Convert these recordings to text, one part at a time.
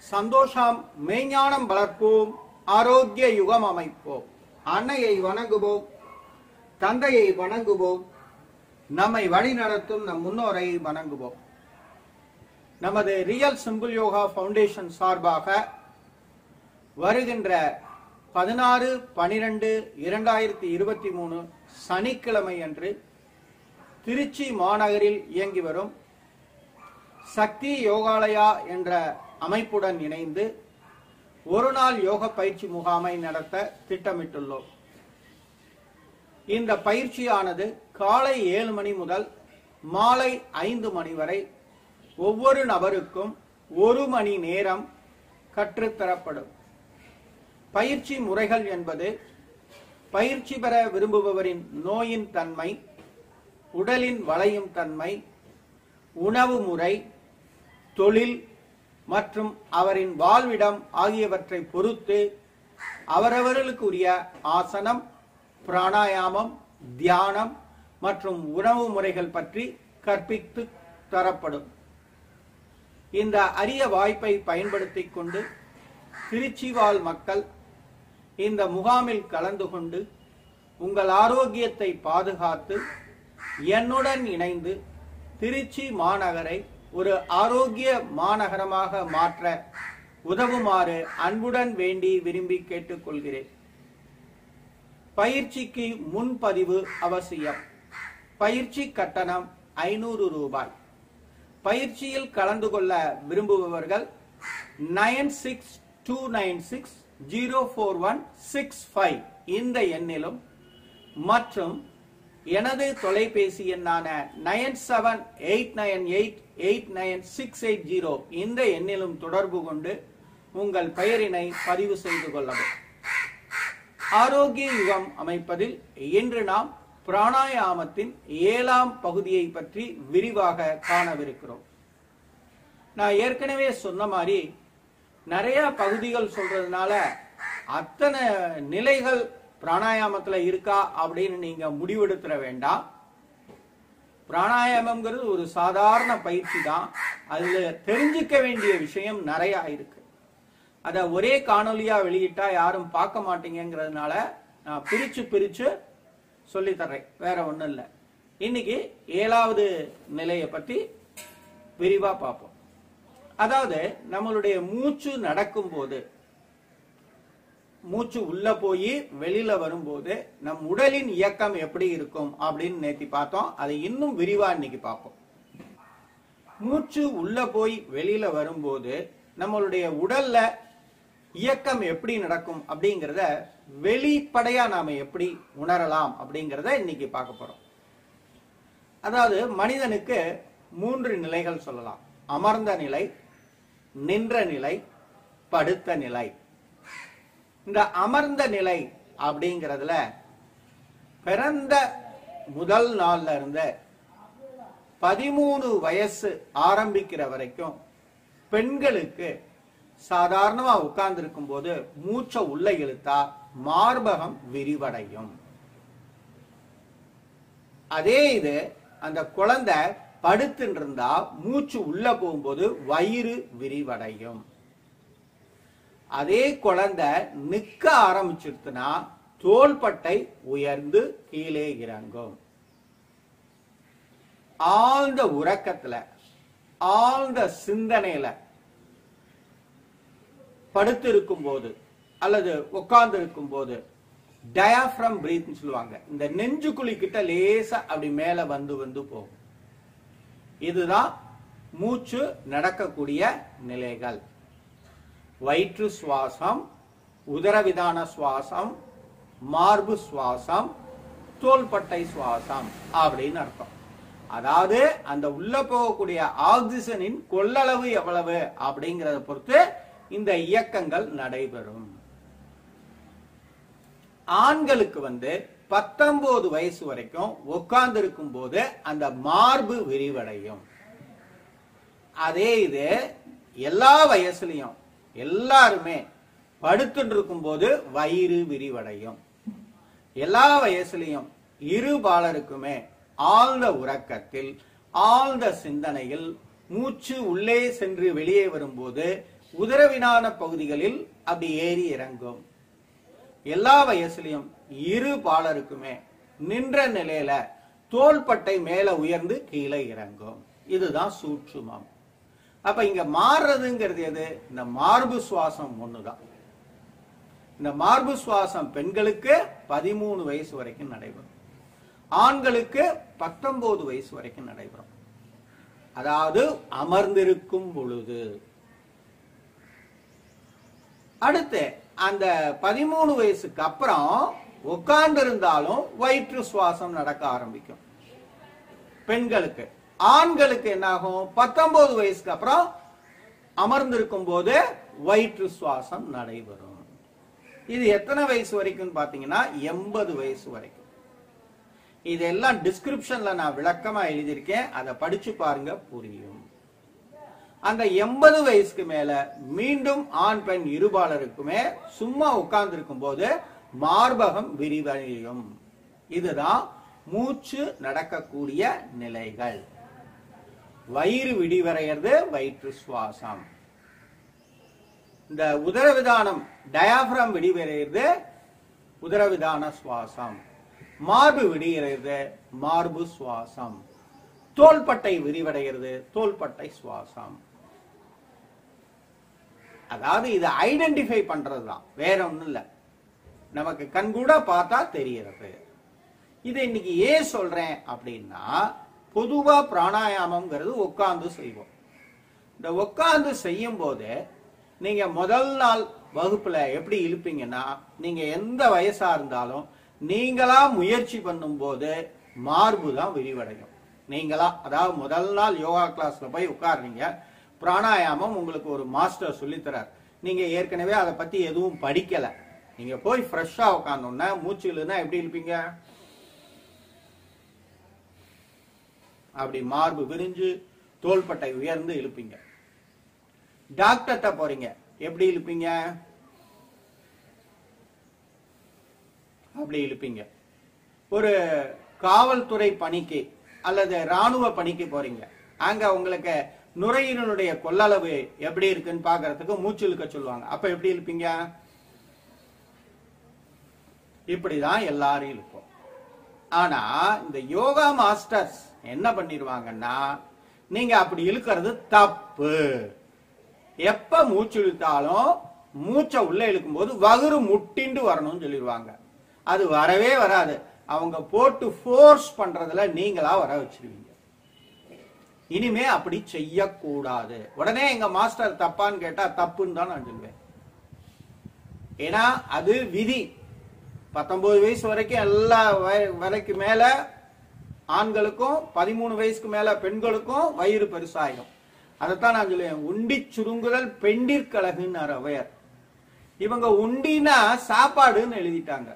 சந்தோஷம் மெய்ஞானம் வளர்ப்போம் ஆரோக்கிய யுகம் அமைப்போம் அன்னையை வணங்குவோம் தந்தையை வணங்குவோம் நம்மை வழி நடத்தும் நம் முன்னோரை வணங்குவோம் நமது ரியல் சிம்பிள் யோகா ஃபவுண்டேஷன் சார்பாக வருகின்ற பதினாறு பனிரெண்டு இரண்டாயிரத்தி இருபத்தி மூணு சனிக்கிழமை அன்று திருச்சி மாநகரில் இயங்கி வரும் சக்தி யோகாலயா என்ற அமைப்புடன் இணைந்து ஒரு நாள் யோக பயிற்சி முகாமை நடத்த திட்டமிட்டுள்ளோம் இந்த பயிற்சியானது காலை ஏழு மணி முதல் மாலை ஐந்து மணி வரை ஒவ்வொரு நபருக்கும் ஒரு மணி நேரம் கற்றுத்தரப்படும் பயிற்சி முறைகள் என்பது பயிற்சி பெற விரும்புபவரின் நோயின் தன்மை உடலின் வளையும் தன்மை உணவு முறை தொழில் மற்றும் அவரின் வாழ்விடம் ஆகியவற்றை பொறுத்து அவரவர்களுக்கு உரிய ஆசனம் பிராணாயாமம் தியானம் மற்றும் உணவு முறைகள் பற்றி கற்பித்து தரப்படும் இந்த அரிய வாய்ப்பை பயன்படுத்திக் கொண்டு திருச்சி வாழ் மக்கள் இந்த முகாமில் கலந்து கொண்டு உங்கள் ஆரோக்கியத்தை பாதுகாத்து என்னுடன் இணைந்து திருச்சி மாநகரை ஒரு ஆரோக்கிய மாநகரமாக மாற்ற உதவுமாறு அன்புடன் வேண்டி விரும்பி கேட்டுக்கொள்கிறேன் பயிற்சிக்கு முன்பதிவு அவசியம் பயிற்சி கட்டணம் ஐநூறு ரூபாய் பயிற்சியில் கலந்து கொள்ள விரும்புபவர்கள் nine six two nine six zero four one six five இந்த எண்ணிலும் மற்றும் எனது தொலைபேசி எண்ணான nine seven eight nine eight eight nine six eight zero இந்த எண்ணிலும் தொடர்பு கொண்டு உங்கள் பெயரினை பதிவு செய்து கொள்ளவும் ஆரோக்கிய யுகம் அமைப்பதில் இன்று நாம் பிராணாயாமத்தின் ஏழாம் பகுதியை பற்றி விரிவாக காணவிருக்கிறோம் நான் ஏற்கனவே சொன்ன மாதிரி நிறைய பகுதிகள் சொல்றதுனால அத்தனை நிலைகள் பிராணாயாமத்துல இருக்கா அப்படின்னு நீங்க முடிவெடுத்துற வேண்டாம் பிராணாயாமம்ங்கிறது ஒரு சாதாரண பயிற்சி தான் அதுல தெரிஞ்சுக்க வேண்டிய விஷயம் நிறைய இருக்கு அத ஒரே காணொலியா வெளியிட்டா யாரும் பார்க்க மாட்டீங்கிறதுனால நான் பிரிச்சு பிரிச்சு சொல்லி தர்றேன் வேற ஒண்ணும் இல்லை இன்னைக்கு ஏழாவது நிலையை பத்தி விரிவா பார்ப்போம் அதாவது நம்மளுடைய மூச்சு நடக்கும்போது மூச்சு உள்ள போய் வெளியில வரும்போது நம் உடலின் இயக்கம் எப்படி இருக்கும் அப்படின்னு நேத்தி பார்த்தோம் அதை இன்னும் விரிவா இன்னைக்கு பார்ப்போம் மூச்சு உள்ள போய் வெளியில வரும்போது நம்மளுடைய உடல்ல இயக்கம் எப்படி நடக்கும் அப்படிங்கிறத வெளிப்படையா நாம எப்படி உணரலாம் அப்படிங்கிறத இன்னைக்கு பார்க்க போறோம் அதாவது மனிதனுக்கு மூன்று நிலைகள் சொல்லலாம் அமர்ந்த நிலை நின்ற நிலை படுத்த நிலை இந்த அமர்ந்த நிலை அப்படிங்கிறதுல பிறந்த முதல் நாள்ல இருந்த பதிமூணு வயசு ஆரம்பிக்கிற வரைக்கும் பெண்களுக்கு சாதாரணமா உட்கார்ந்து இருக்கும் போது மூச்சை உள்ள இழுத்தா மார்பகம் விரிவடையும் அதே இது அந்த குழந்தை படுத்துட்டு இருந்தா மூச்சு உள்ள போகும்போது வயிறு விரிவடையும் அதே குழந்தை நிக்க ஆரம்பிச்சிருச்சுன்னா தோள்பட்டை உயர்ந்து கீழே இறங்கும் ஆழ்ந்த உறக்கத்துல ஆழ்ந்த சிந்தனையில படுத்து இருக்கும் போது அல்லது உட்கார்ந்து இருக்கும் போது டயாஃப்ரம் பிரீத் சொல்லுவாங்க இந்த நெஞ்சுக்குழி கிட்ட லேசா அப்படி மேல வந்து வந்து போகும் இதுதான் மூச்சு நடக்கக்கூடிய நிலைகள் வயிற்று சுவாசம் உதரவிதான சுவாசம் மார்பு சுவாசம் தோள்பட்டை சுவாசம் அப்படின்னு அர்த்தம் அதாவது அந்த உள்ள போகக்கூடிய ஆக்சிஜனின் கொள்ளளவு எவ்வளவு அப்படிங்கறத பொறுத்து இந்த இயக்கங்கள் நடைபெறும் ஆண்களுக்கு வந்து பத்தொன்பது வயசு வரைக்கும் உட்கார்ந்து இருக்கும் போது அந்த மார்பு விரிவடையும் அதே இது எல்லா வயசுலயும் எல்லாருமே படுத்துட்டு இருக்கும்போது வயிறு விரிவடையும் எல்லா வயசுலயும் இரு பாலருக்குமே ஆழ்ந்த உறக்கத்தில் ஆழ்ந்த சிந்தனையில் மூச்சு உள்ளே சென்று வெளியே வரும்போது உதரவினான பகுதிகளில் அப்படி ஏறி இறங்கும் எல்லா வயசுலயும் இரு பாலருக்குமே நின்ற நிலையில தோள்பட்டை மேல உயர்ந்து கீழே இறங்கும் இதுதான் சூட்சுமம் அப்ப இங்க மாறுறதுங்கிறது எது இந்த மார்பு சுவாசம் ஒண்ணுதான் இந்த மார்பு சுவாசம் பெண்களுக்கு பதிமூணு வயசு வரைக்கும் நடைபெறும் ஆண்களுக்கு பத்தொன்பது வயசு வரைக்கும் நடைபெறும் அதாவது அமர்ந்திருக்கும் பொழுது அடுத்து அந்த பதிமூணு வயசுக்கு அப்புறம் உட்கார்ந்து இருந்தாலும் வயிற்று சுவாசம் நடக்க ஆரம்பிக்கும் பெண்களுக்கு ஆண்களுக்கு என்னாகும் பத்தொன்பது வயசுக்கு அப்புறம் அமர்ந்திருக்கும் போது வயிற்று சுவாசம் நடைபெறும் இது எத்தனை வயசு வரைக்கும் பாத்தீங்கன்னா எண்பது வயசு வரைக்கும் இதெல்லாம் டிஸ்கிரிப்ஷன்ல நான் விளக்கமா எழுதியிருக்கேன் அதை படிச்சு பாருங்க புரியும் அந்த எண்பது வயசுக்கு மேல மீண்டும் ஆண் பெண் இருபாலருக்குமே சும்மா உட்கார்ந்து இருக்கும் போது மார்பகம் விரிவடையும் இதுதான் மூச்சு நடக்கக்கூடிய நிலைகள் வயிறு விடிவடைகிறது வயிற்று சுவாசம் இந்த உதரவிதானம் டயாபிரம் விடிவடைகிறது உதரவிதான சுவாசம் மார்பு விடுகிறது மார்பு சுவாசம் தோள்பட்டை விரிவடைகிறது தோள்பட்டை சுவாசம் அதாவது இது ஐடென்டிஃபை பண்றதுதான் வேற ஒண்ணும் இல்ல நமக்கு கண்கூட பார்த்தா தெரியறது இது இன்னைக்கு ஏன் சொல்றேன் அப்படின்னா பொதுவா பிராணாயாமம்ங்கிறது உட்கார்ந்து செய்வோம் இந்த உட்கார்ந்து செய்யும் போது நீங்க முதல் நாள் வகுப்புல எப்படி இழுப்பீங்கன்னா நீங்க எந்த வயசா இருந்தாலும் நீங்களா முயற்சி பண்ணும்போது மார்பு தான் விரிவடையும் நீங்களா அதாவது முதல் நாள் யோகா கிளாஸ்ல போய் உட்காருறீங்க பிராணாயாமம் உங்களுக்கு ஒரு மாஸ்டர் சொல்லித்தரார் நீங்க ஏற்கனவே அதை பத்தி எதுவும் படிக்கல நீங்க போய் ஃப்ரெஷ்ஷா உட்காந்தோன்னா மூச்சு இல்லைன்னா எப்படி இருப்பீங்க அப்படி மார்பு விரிஞ்சு தோள்பட்டை உயர்ந்து இழுப்பீங்க டாக்டர்கிட்ட போறீங்க எப்படி இழுப்பீங்க அப்படி இழுப்பீங்க ஒரு காவல்துறை பணிக்கு அல்லது ராணுவ பணிக்கு போறீங்க அங்க உங்களுக்கு நுரையீரலுடைய கொள்ளளவு எப்படி இருக்குன்னு பாக்குறதுக்கு மூச்சு இழுக்க சொல்லுவாங்க அப்ப எப்படி இழுப்பீங்க இப்படிதான் எல்லாரும் இழுப்போம் ஆனா இந்த யோகா மாஸ்டர்ஸ் என்ன பண்ணிடுவாங்கன்னா நீங்க அப்படி இழுக்கிறது தப்பு எப்ப மூச்சு இழுத்தாலும் மூச்சை உள்ள இழுக்கும் போது வகுறு முட்டிண்டு வரணும்னு சொல்லிடுவாங்க அது வரவே வராது அவங்க போட்டு ஃபோர்ஸ் பண்றதுல நீங்களா வர வச்சிருவீங்க இனிமே அப்படி செய்யக்கூடாது உடனே எங்க மாஸ்டர் தப்பான்னு கேட்டா தப்புன்னு தான் நான் சொல்லுவேன் ஏன்னா அது விதி பத்தொன்பது வயசு வரைக்கும் எல்லா வய- வரைக்கும் மேல ஆண்களுக்கும் பதிமூணு வயசுக்கு மேல பெண்களுக்கும் வயிறு பெருசாயிடும் அதைத்தான் நான் சொல்லுவேன் உண்டி சுருங்குதல் பெண்டிற்கழகுன்னு அவையர் இவங்க உண்டினா சாப்பாடுன்னு எழுதிட்டாங்க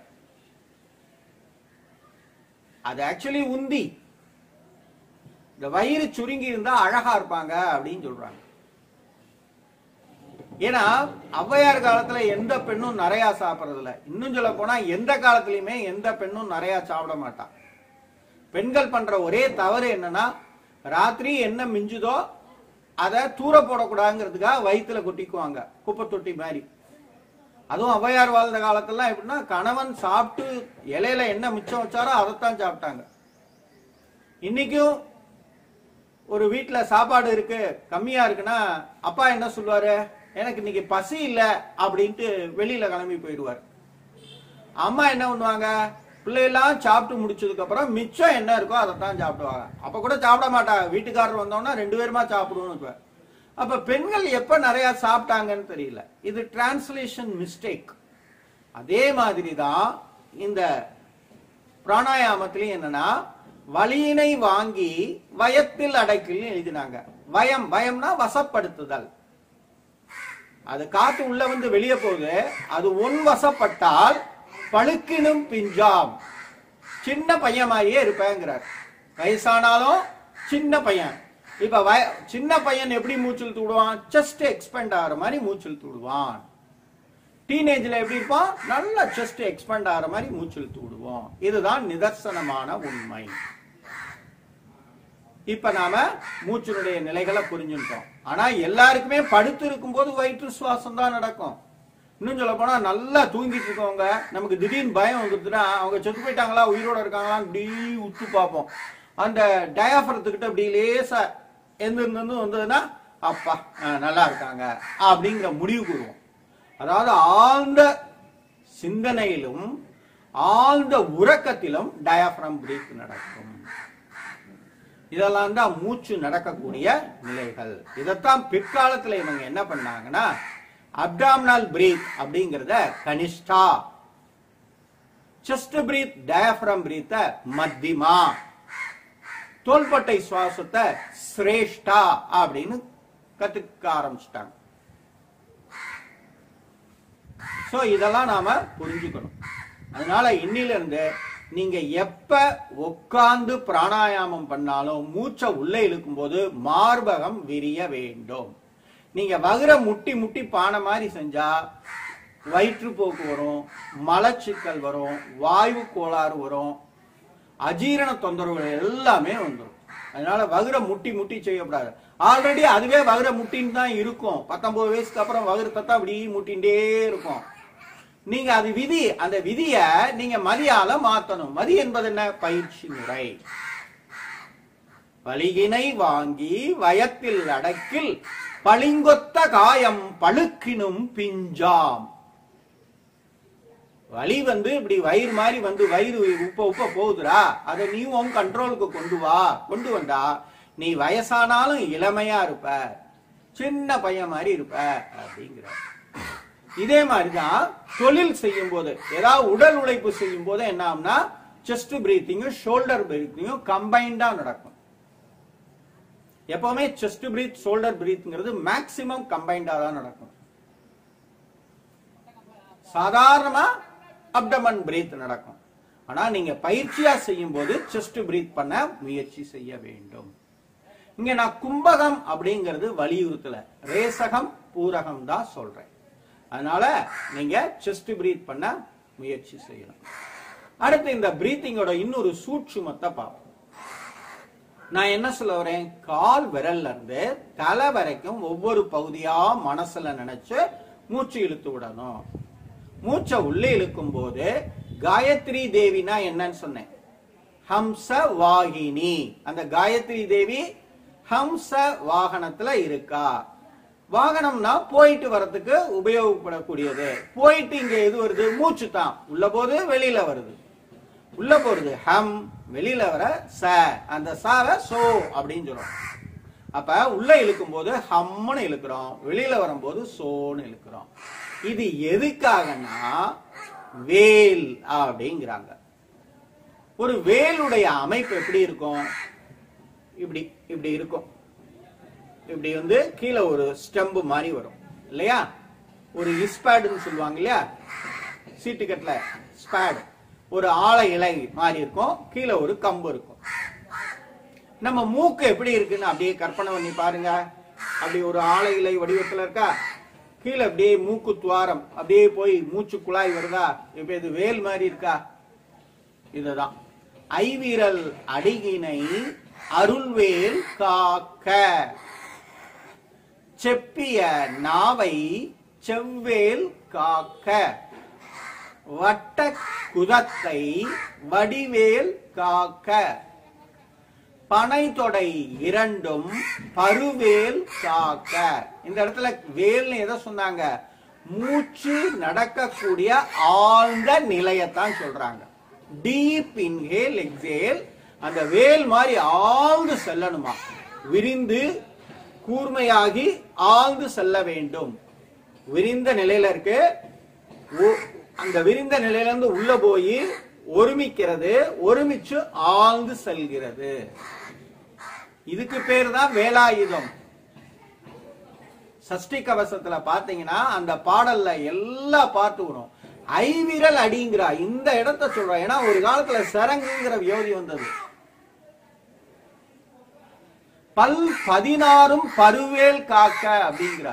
அது ஆக்சுவலி உந்தி இந்த வயிறு சுருங்கி இருந்தா அழகா இருப்பாங்க அப்படின்னு சொல்றாங்க ஏன்னா ஔவையார் காலத்துல எந்த பெண்ணும் நிறைய சாப்பிடுறது இல்ல இன்னும் சொல்ல போனா எந்த காலத்திலயுமே எந்த பெண்ணும் நிறைய சாப்பிட மாட்டான் பெண்கள் பண்ற ஒரே தவறு என்னன்னா ராத்திரி என்ன மிஞ்சுதோ அதை தூர போடக்கூடாதுங்கிறதுக்காக வயித்துல கொட்டிக்குவாங்க குப்பை தொட்டி மாதிரி அதுவும் ஔவையார் வாழ்ந்த காலத்துல எப்படின்னா கணவன் சாப்பிட்டு இலையில என்ன மிச்சம் வச்சாரோ அதைத்தான் சாப்பிட்டாங்க இன்னைக்கும் ஒரு வீட்ல சாப்பாடு இருக்கு கம்மியா இருக்குன்னா அப்பா என்ன சொல்லுவாரு எனக்கு இன்னைக்கு பசி இல்ல அப்படின்ட்டு வெளியில கிளம்பி போயிடுவார் அம்மா என்ன பண்ணுவாங்க பிள்ளையெல்லாம் சாப்பிட்டு முடிச்சதுக்கு அப்புறம் மிச்சம் என்ன இருக்கோ அதைத்தான் சாப்பிடுவாங்க அப்ப கூட சாப்பிட மாட்டாங்க வீட்டுக்காரர் வந்தோம்னா ரெண்டு பேருமா சாப்பிடுவோம்னு வைப்பார். அப்ப பெண்கள் எப்ப நிறைய சாப்பிட்டாங்கன்னு தெரியல இது டிரான்ஸ்லேஷன் மிஸ்டேக் அதே மாதிரி தான் இந்த பிராணாயாமத்திலையும் என்னன்னா வலியினை வாங்கி வயத்தில் அடைக்கல் எழுதினாங்க வயம் பயம்னா வசப்படுத்துதல் அது காத்து உள்ள வந்து வெளியே போகுது அது உன் வசப்பட்டால் பழுக்கினும் பிஞ்சாம் சின்ன பையன் மாதிரியே இருப்பேங்கிறார் வயசானாலும் சின்ன பையன் இப்ப வய சின்ன பையன் எப்படி மூச்சில் தூடுவான் செஸ்ட் எக்ஸ்பெண்ட் ஆகிற மாதிரி மூச்சில் தூடுவான் டீனேஜ்ல எப்படி இருப்பான் நல்ல செஸ்ட் எக்ஸ்பெண்ட் ஆகிற மாதிரி மூச்சில் தூடுவோம் இதுதான் நிதர்சனமான உண்மை இப்ப நாம மூச்சினுடைய நிலைகளை புரிஞ்சுட்டோம் ஆனா எல்லாருக்குமே படுத்து இருக்கும்போது வயிற்று சுவாசம் தான் நடக்கும் இன்னும் சொல்ல போனா நல்லா தூங்கிட்டு இருக்கவங்க நமக்கு திடீர்னு பயம் வந்துருச்சுன்னா அவங்க செத்து போயிட்டாங்களா உயிரோட இருக்காங்களா இப்படி உத்து பார்ப்போம் அந்த டயாஃபரத்துக்கிட்ட இப்படி லேசா எந்திருந்து வந்ததுன்னா அப்பா அஹ், நல்லா இருக்காங்க அப்படிங்கிற முடிவுக்கு வருவோம் அதாவது ஆழ்ந்த சிந்தனையிலும் ஆழ்ந்த உறக்கத்திலும் டயாஃப்ரம் பிரீத் நடக்கும் இதெல்லாம் தான் மூச்சு நடக்கக்கூடிய நிலைகள் இதைத்தான் பிற்காலத்துல இவங்க என்ன பண்ணாங்கன்னா அப்டாமினல் பிரீத் அப்படிங்கறத கனிஷ்டா செஸ்ட் பிரீத் டயஃப்ரம் பிரீத்த மத்தியமா தோள்பட்டை சுவாசத்தை சிரேஷ்டா அப்படின்னு கத்துக்க ஆரம்பிச்சிட்டாங்க சோ இதெல்லாம் நாம புரிஞ்சுக்கணும் அதனால இன்னில இருந்து நீங்க எப்ப உட்கார்ந்து பிராணாயாமம் பண்ணாலும் மூச்சை உள்ளே இழுக்கும்போது மார்பகம் விரிய வேண்டும் நீங்க வகுற முட்டி முட்டி பானை மாதிரி செஞ்சா வயிற்றுப்போக்கு வரும் மலச்சிக்கல் வரும் வாயு கோளாறு வரும் அஜீரண தொந்தரவுகள் எல்லாமே வந்துடும் அதனால வகுற முட்டி முட்டி செய்யக்கூடாது ஆல்ரெடி அதுவே வகுற முட்டின்னு தான் இருக்கும் பத்தொன்பது வயசுக்கு அப்புறம் வகுறு தத்தா அப்படி முட்டின்டே இருக்கும் நீங்க அது விதி அந்த விதிய நீங்க மதியால மாத்தணும் மதி என்பது என்ன பயிற்சி முறை பலிகினை வாங்கி வயத்தில் அடக்கில் பளிங்கொத்த காயம் பழுக்கினும் பிஞ்சாம் வலி வந்து இப்படி வயிறு மாதிரி வந்து வயிறு உப்ப உப்ப போகுதுடா அதை நீ உன் கண்ட்ரோலுக்கு கொண்டு வா கொண்டு வந்தா நீ வயசானாலும் இளமையா இருப்ப சின்ன பையன் மாதிரி இருப்ப அப்படிங்கிற இதே மாதிரிதான் தொழில் செய்யும் போது ஏதாவது உடல் உழைப்பு செய்யும் போது என்ன ஆகும்னா செஸ்ட் பிரீத்திங்கும் ஷோல்டர் பிரீத்திங்கும் கம்பைண்டா நடக்கும் எப்பவுமே செஸ்ட் பிரீத் ஷோல்டர் பிரீத்ங்கிறது மேக்சிமம் கம்பைண்டா தான் நடக்கும் சாதாரணமா அப்டமன் பிரீத் நடக்கும் ஆனா நீங்க பயிற்சியா செய்யும் போது செஸ்ட் பிரீத் பண்ண முயற்சி செய்ய வேண்டும் இங்க நான் கும்பகம் அப்படிங்கிறது வலியுறுத்தல ரேசகம் பூரகம் தான் சொல்றேன் அதனால நீங்க செஸ்ட் பிரீத் பண்ண முயற்சி செய்யணும் அடுத்து இந்த பிரீத்திங்கோட இன்னொரு சூட்சுமத்தை பார்ப்போம் நான் என்ன சொல்ல வரேன் கால் விரல்ல இருந்து தலை வரைக்கும் ஒவ்வொரு பகுதியா மனசுல நினைச்சு மூச்சு இழுத்து விடணும் மூச்சை உள்ளே இழுக்கும் போது காயத்ரி தேவினா என்னன்னு சொன்னேன் ஹம்ச வாகினி அந்த காயத்ரி தேவி ஹம்ச வாகனத்துல இருக்கா வாகனம்னா போயிட்டு வரதுக்கு உபயோகப்படக்கூடியது போயிட்டு இங்க எது வருது மூச்சு தான் உள்ள போது வெளியில வருது உள்ள போறது ஹம் வெளியில வர ச அந்த சாவை சோ அப்படின்னு சொல்றோம் அப்ப உள்ள இழுக்கும் போது ஹம்னு இழுக்கிறோம் வெளியில வரும்போது சோன்னு இழுக்கிறோம் இது எதுக்காகனா வேல் அப்படிங்கிறாங்க ஒரு வேலுடைய அமைப்பு எப்படி இருக்கும் இப்படி இப்படி இருக்கும் இப்படி வந்து கீழே ஒரு ஸ்டெம்பு மாதிரி வரும் இல்லையா ஒரு இஸ்பேடுன்னு சொல்லுவாங்க இல்லையா சீட்டுக்கட்டில் ஸ்பேடு ஒரு ஆழ இலை மாதிரி இருக்கும் கீழே ஒரு கம்பு இருக்கும் நம்ம மூக்கு எப்படி இருக்குன்னு அப்படியே கற்பனை பண்ணி பாருங்க அப்படி ஒரு ஆழ இலை வடிவத்துல இருக்கா கீழே அப்படியே மூக்கு துவாரம் அப்படியே போய் மூச்சு குழாய் வருதா இப்ப இது வேல் மாதிரி இருக்கா இதுதான் ஐவிரல் அடிகினை அருள்வேல் காக்க செப்பிய நாவை செவ்வேல் காக்க வட்ட குதத்தை வடிவேல் காக்க பனைத்தொடை இரண்டும் பருவேல் காக்க இந்த இடத்துல வேல்னு எதை சொன்னாங்க மூச்சு நடக்கக்கூடிய ஆழ்ந்த நிலையத்தான் சொல்றாங்க டீப் இன்ஹேல் எக்ஸேல் அந்த வேல் மாதிரி ஆழ்ந்து செல்லணுமா விரிந்து கூர்மையாகி ஆழ்ந்து செல்ல வேண்டும் விரிந்த நிலையில இருக்கு ஒ- அந்த விரிந்த நிலையில இருந்து உள்ள போய் ஒருமிக்கிறது ஒருமிச்சு ஆழ்ந்து செல்கிறது இதுக்கு பேர் தான் வேலாயுதம் சஷ்டி கவசத்துல பாத்தீங்கன்னா அந்த பாடல்ல எல்லா பாட்டு வரும் ஐவிரல் அடிங்கிறா இந்த இடத்த சொல்றா ஏன்னா ஒரு காலத்துல சரங்குங்கிற வியோதி வந்தது பல் பதினாறும் பருவேல் காக்க அப்படிங்கிறா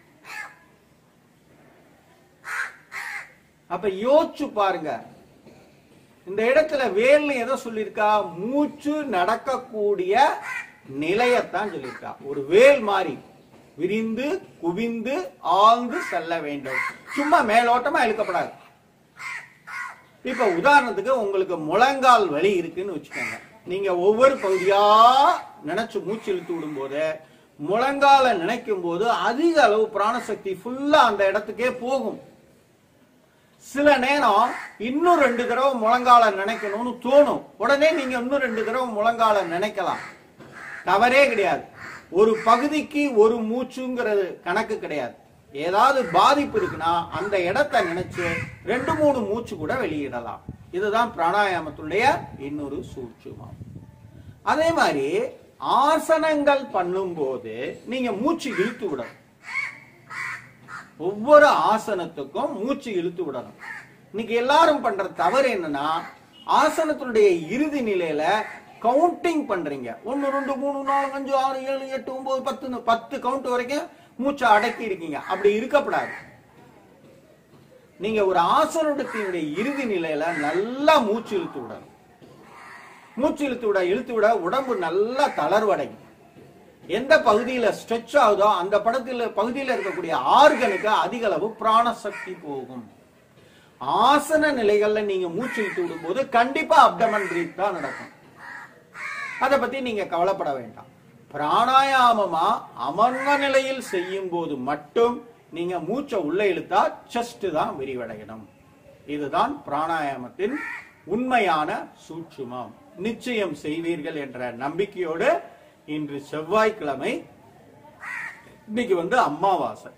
அப்ப யோசிச்சு பாருங்க இந்த இடத்துல வேல்னு எதை சொல்லியிருக்கா மூச்சு நடக்கக்கூடிய நிலையத்தான் சொல்லியிருக்கா ஒரு வேல் மாதிரி விரிந்து குவிந்து ஆழ்ந்து செல்ல வேண்டும் சும்மா மேலோட்டமா இழுக்கப்படாது இப்ப உதாரணத்துக்கு உங்களுக்கு முழங்கால் வலி இருக்குன்னு வச்சுக்கோங்க நீங்க ஒவ்வொரு பகுதியா நினைச்சு மூச்சு இழுத்து விடும்போது முழங்கால நினைக்கும் போது அதிக அளவு பிராணசக்தி ஃபுல்லா அந்த இடத்துக்கே போகும் சில நேரம் இன்னும் ரெண்டு தடவை முழங்கால நினைக்கணும்னு தோணும் உடனே நீங்க இன்னும் ரெண்டு தடவை முழங்கால நினைக்கலாம் தவறே கிடையாது ஒரு பகுதிக்கு ஒரு மூச்சுங்கிறது கணக்கு கிடையாது ஏதாவது பாதிப்பு இருக்குன்னா அந்த இடத்தை நினைச்சு ரெண்டு மூணு மூச்சு கூட வெளியிடலாம் இதுதான் பிராணாயாமத்துடைய இன்னொரு சூட்சுமம் அதே மாதிரி ஆசனங்கள் பண்ணும்போது நீங்க மூச்சு இழுத்து விடணும் ஒவ்வொரு ஆசனத்துக்கும் மூச்சு இழுத்து விடணும் இன்னைக்கு எல்லாரும் பண்ற தவறு என்னன்னா ஆசனத்தினுடைய இறுதி நிலையில கவுண்டிங் பண்றீங்க ஒன்னு ரெண்டு மூணு நாலு அஞ்சு ஆறு ஏழு எட்டு ஒன்பது பத்து பத்து கவுண்ட் வரைக்கும் மூச்சை அடக்கி இருக்கீங்க அப்படி இருக்கப்படாது நீங்க ஒரு ஆசனத்தினுடைய இறுதி நிலையில நல்லா மூச்சு இழுத்து விடணும் மூச்சு இழுத்து விட இழுத்து விட உடம்பு நல்லா தளர்வடையும் எந்த பகுதியில ஸ்ட்ரெச் ஆகுதோ அந்த படத்துல பகுதியில இருக்கக்கூடிய ஆர்கனுக்கு அதிக அளவு பிராணசக்தி போகும் ஆசன நிலைகள்ல நீங்க மூச்சு இழுத்து விடும்போது கண்டிப்பா அப்டமன் பிரீத் தான் நடக்கும் அதை பத்தி நீங்க கவலைப்பட வேண்டாம் பிராணாயாமமா அமர்ந்த நிலையில் செய்யும் போது மட்டும் நீங்க மூச்சை உள்ள இழுத்தா செஸ்ட் தான் விரிவடையணும் இதுதான் பிராணாயாமத்தின் உண்மையான சூட்சுமம் நிச்சயம் செய்வீர்கள் என்ற நம்பிக்கையோடு இன்று செவ்வாய்க்கிழமை இன்னைக்கு வந்து அமாவாசை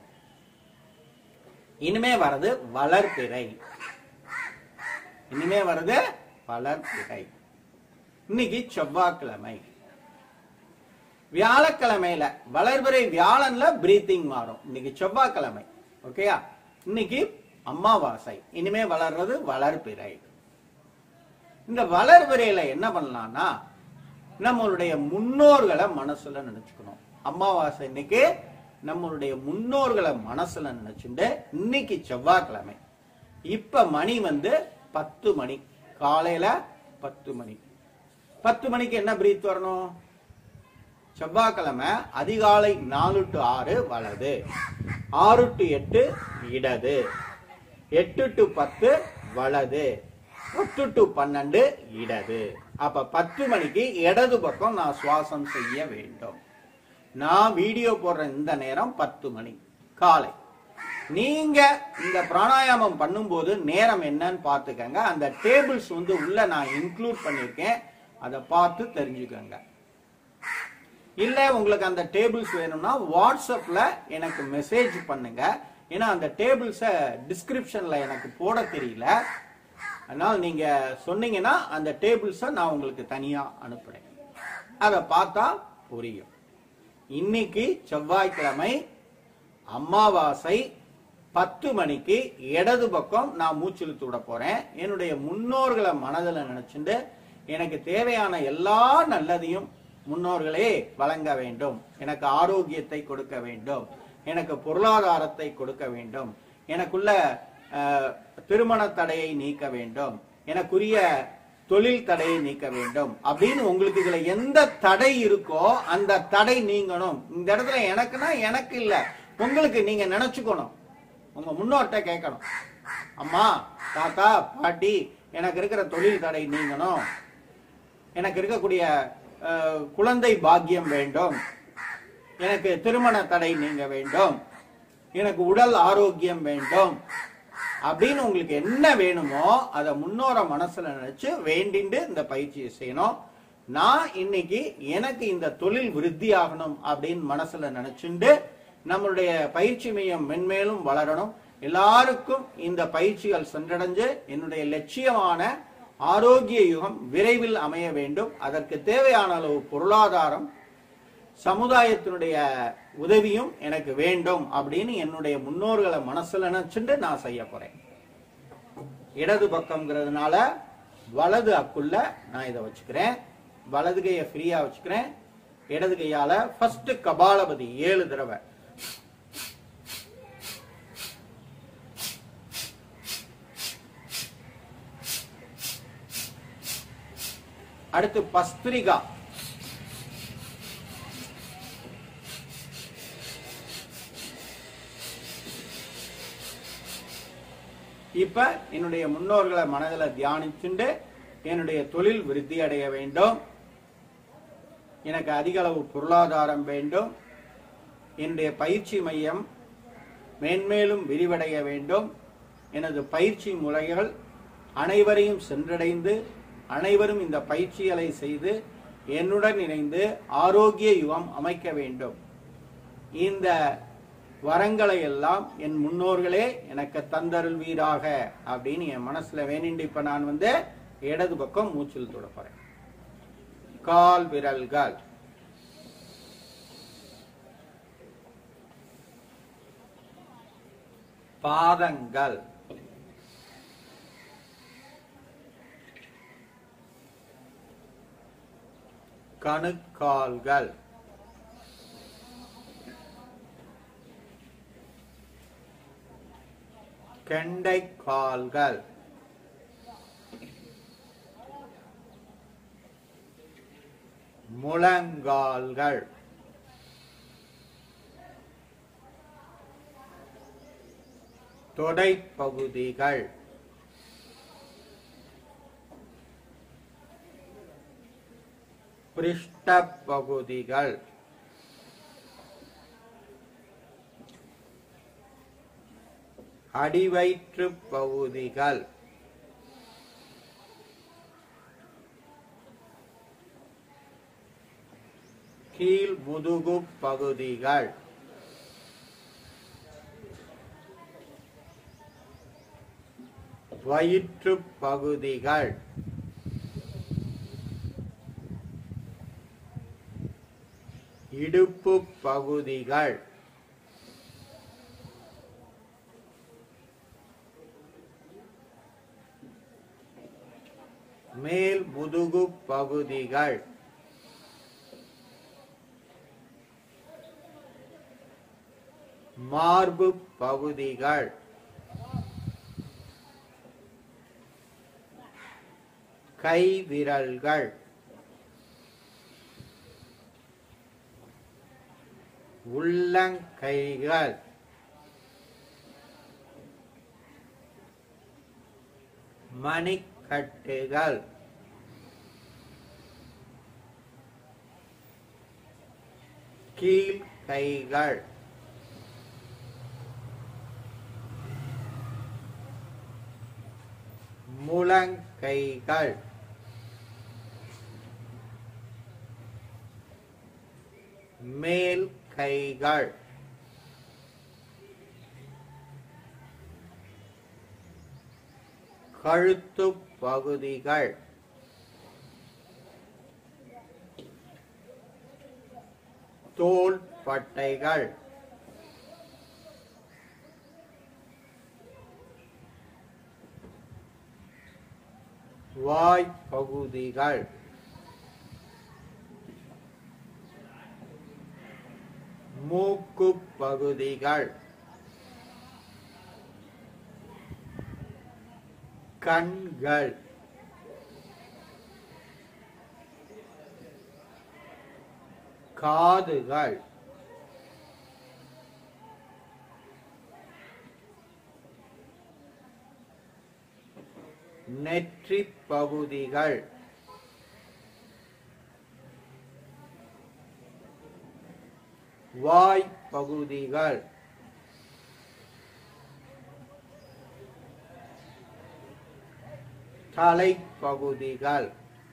இனிமே வர்றது வளர்பிறை இனிமே வர்றது வளர்பிறை இன்னைக்கு செவ்வாய்க்கிழமை வியாழக்கிழமையில வளர்பிறை வியாழன்ல பிரீத்திங் மாறும் இன்னைக்கு செவ்வாய்க்கிழமை ஓகேயா இன்னைக்கு அமாவாசை இனிமே வளர்றது வளர்பிறை இந்த வளர்பிறையில என்ன பண்ணலாம்னா நம்மளுடைய முன்னோர்களை மனசுல நினைச்சுக்கணும் அமாவாசை இன்னைக்கு நம்மளுடைய முன்னோர்களை மனசுல நினைச்சுட்டு இன்னைக்கு செவ்வாய்க்கிழமை இப்ப மணி வந்து பத்து மணி காலையில பத்து மணி பத்து மணிக்கு என்ன பிரீத் வரணும் செவ்வாய்க்கிழமை அதிகாலை நாலு டு ஆறு வலது ஆறு டு எட்டு இடது எட்டு டு பத்து வலது பத்து டு பன்னெண்டு இடது அப்ப பத்து மணிக்கு இடது பக்கம் நான் சுவாசம் செய்ய வேண்டும் நான் வீடியோ போடுற இந்த நேரம் பத்து மணி காலை நீங்க இந்த பிராணாயாமம் பண்ணும்போது நேரம் என்னன்னு பார்த்துக்கங்க அந்த டேபிள்ஸ் வந்து உள்ள நான் இன்க்ளூட் பண்ணிருக்கேன் அதை பார்த்து தெரிஞ்சுக்கோங்க இல்ல உங்களுக்கு அந்த டேபிள்ஸ் வேணும்னா வாட்ஸ்அப்ல எனக்கு மெசேஜ் பண்ணுங்க ஏன்னா அந்த டேபிள்ஸ டிஸ்கிரிப்ஷன்ல எனக்கு போட தெரியல அதனால நீங்க சொன்னீங்கன்னா அந்த டேபிள்ஸ நான் உங்களுக்கு தனியா அனுப்புறேன் அதை பார்த்தா புரியும் இன்னைக்கு செவ்வாய்க்கிழமை அமாவாசை பத்து மணிக்கு இடது பக்கம் நான் மூச்சிழுத்து விட போறேன் என்னுடைய முன்னோர்களை மனதில் நினைச்சுட்டு எனக்கு தேவையான எல்லா நல்லதையும் முன்னோர்களே வழங்க வேண்டும் எனக்கு ஆரோக்கியத்தை கொடுக்க வேண்டும் எனக்கு பொருளாதாரத்தை கொடுக்க வேண்டும் எனக்குள்ள அஹ், திருமண தடையை நீக்க வேண்டும் எனக்குரிய தொழில் தடையை நீக்க வேண்டும் அப்படின்னு உங்களுக்கு இதுல எந்த தடை இருக்கோ அந்த தடை நீங்கணும் இந்த இடத்துல எனக்குன்னா எனக்கு இல்ல உங்களுக்கு நீங்க நினைச்சுக்கணும் உங்க முன்னோர்கிட்ட கேட்கணும் அம்மா தாத்தா பாட்டி எனக்கு இருக்கிற தொழில் தடை நீங்கணும் எனக்கு இருக்கக்கூடிய அஹ், குழந்தை பாக்கியம் வேண்டும் எனக்கு திருமண தடை நீங்க வேண்டும் எனக்கு உடல் ஆரோக்கியம் வேண்டும் அப்படின்னு உங்களுக்கு என்ன வேணுமோ அதை முன்னோர மனசுல நினைச்சு வேண்டிண்டு இந்த பயிற்சியை செய்யணும் நான் இன்னைக்கு எனக்கு இந்த தொழில் விருத்தி ஆகணும் அப்படின்னு மனசுல நினைச்சுண்டு நம்மளுடைய பயிற்சி மையம் மென்மேலும் வளரணும் எல்லாருக்கும் இந்த பயிற்சிகள் சென்றடைஞ்சு என்னுடைய லட்சியமான ஆரோக்கிய யுகம் விரைவில் அமைய வேண்டும் அதற்கு தேவையான அளவு பொருளாதாரம் சமுதாயத்தினுடைய உதவியும் எனக்கு வேண்டும் அப்படின்னு என்னுடைய முன்னோர்களை மனசுல நினைச்சுட்டு நான் செய்ய போறேன் இடது பக்கம்ங்கிறதுனால வலது அக்குள்ள நான் இதை வச்சுக்கிறேன் வலது கையை ஃப்ரீயா வச்சுக்கிறேன் இடது கையால ஃபர்ஸ்ட் கபாலபதி ஏழு தடவை அடுத்து பஸ்திரிகா இப்ப என்னுடைய முன்னோர்களை மனதில் தியானிச்சுண்டு என்னுடைய தொழில் விருத்தி அடைய வேண்டும் எனக்கு அதிக அளவு பொருளாதாரம் வேண்டும் என்னுடைய பயிற்சி மையம் மேன்மேலும் விரிவடைய வேண்டும் எனது பயிற்சி முறைகள் அனைவரையும் சென்றடைந்து அனைவரும் இந்த பயிற்சிகளை செய்து என்னுடன் இணைந்து ஆரோக்கிய யுகம் அமைக்க வேண்டும் இந்த வரங்களை எல்லாம் என் முன்னோர்களே எனக்கு தந்தருள்வீராக அப்படின்னு என் மனசுல வேணிண்டு இப்ப நான் வந்து இடது பக்கம் மூச்சில் தொட போறேன் கால் விரல்கள் பாதங்கள் கணுக்கால்கள் கெண்டைக்கால்கள் முழங்கால்கள் தொடைப்பகுதிகள் பிருஷ்ட பகுதிகள் அடிவயிற்று பகுதிகள் கீழ் முதுகு பகுதிகள் வயிற்று பகுதிகள் இடுப்பு பகுதிகள் மேல் முதுகு பகுதிகள் மார்பு பகுதிகள் கை விரல்கள் உள்ளங்கைகள் மணிக்கட்டுகள் கீழ் கைகள் முழங்கைகள் மேல் கைகள் கழுத்து பகுதிகள் தோள் பட்டைகள் வாய் பகுதிகள் மூக்கு பகுதிகள் கண்கள் காதுகள் நெற்றி பகுதிகள் வாய் பகுதிகள் தலை பகுதிகள்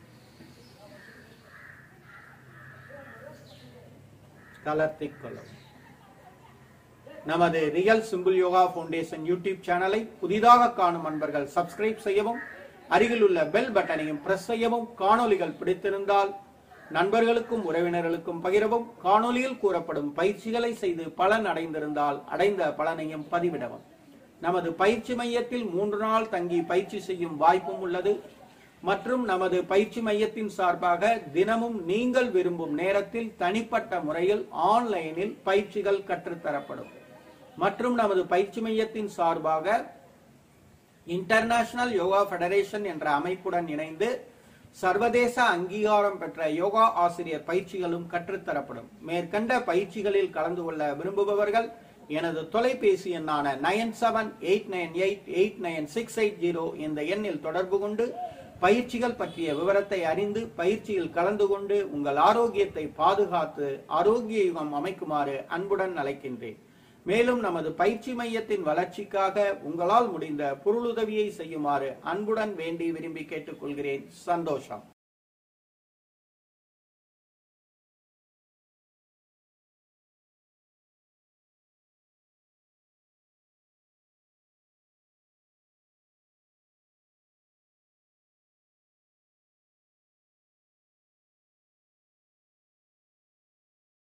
கலர்த்திக் கொள்ளவும் நமது Real Simple Yoga Foundation YouTube சேனலை புதிதாக காணும் அன்பர்கள் சப்ஸ்கிரைப் செய்யவும் அருகில் உள்ள பெல் பட்டனையும் பிரஸ் செய்யவும் காணொளிகள் பிடித்திருந்தால் நண்பர்களுக்கும் உறவினர்களுக்கும் பகிரவும் காணொளியில் கூறப்படும் பயிற்சிகளை செய்து பலன் அடைந்திருந்தால் அடைந்த பலனையும் பதிவிடவும் நமது பயிற்சி மையத்தில் மூன்று நாள் தங்கி பயிற்சி செய்யும் வாய்ப்பும் உள்ளது மற்றும் நமது பயிற்சி மையத்தின் சார்பாக தினமும் நீங்கள் விரும்பும் நேரத்தில் தனிப்பட்ட முறையில் ஆன்லைனில் பயிற்சிகள் கற்றுத்தரப்படும் மற்றும் நமது பயிற்சி மையத்தின் சார்பாக இன்டர்நேஷனல் யோகா ஃபெடரேஷன் என்ற அமைப்புடன் இணைந்து சர்வதேச அங்கீகாரம் பெற்ற யோகா ஆசிரியர் பயிற்சிகளும் கற்றுத்தரப்படும் மேற்கண்ட பயிற்சிகளில் கலந்து கொள்ள விரும்புபவர்கள் எனது தொலைபேசி எண்ணான nine seven eight nine eight eight nine six eight zero இந்த எண்ணில் தொடர்பு கொண்டு பயிற்சிகள் பற்றிய விவரத்தை அறிந்து பயிற்சியில் கலந்து கொண்டு உங்கள் ஆரோக்கியத்தை பாதுகாத்து ஆரோக்கிய யுகம் அமைக்குமாறு அன்புடன் அழைக்கின்றேன் மேலும் நமது பயிற்சி மையத்தின் வளர்ச்சிக்காக உங்களால் முடிந்த பொருளுதவியை செய்யுமாறு அன்புடன் வேண்டி விரும்பி கேட்டுக்கொள்கிறேன் சந்தோஷம்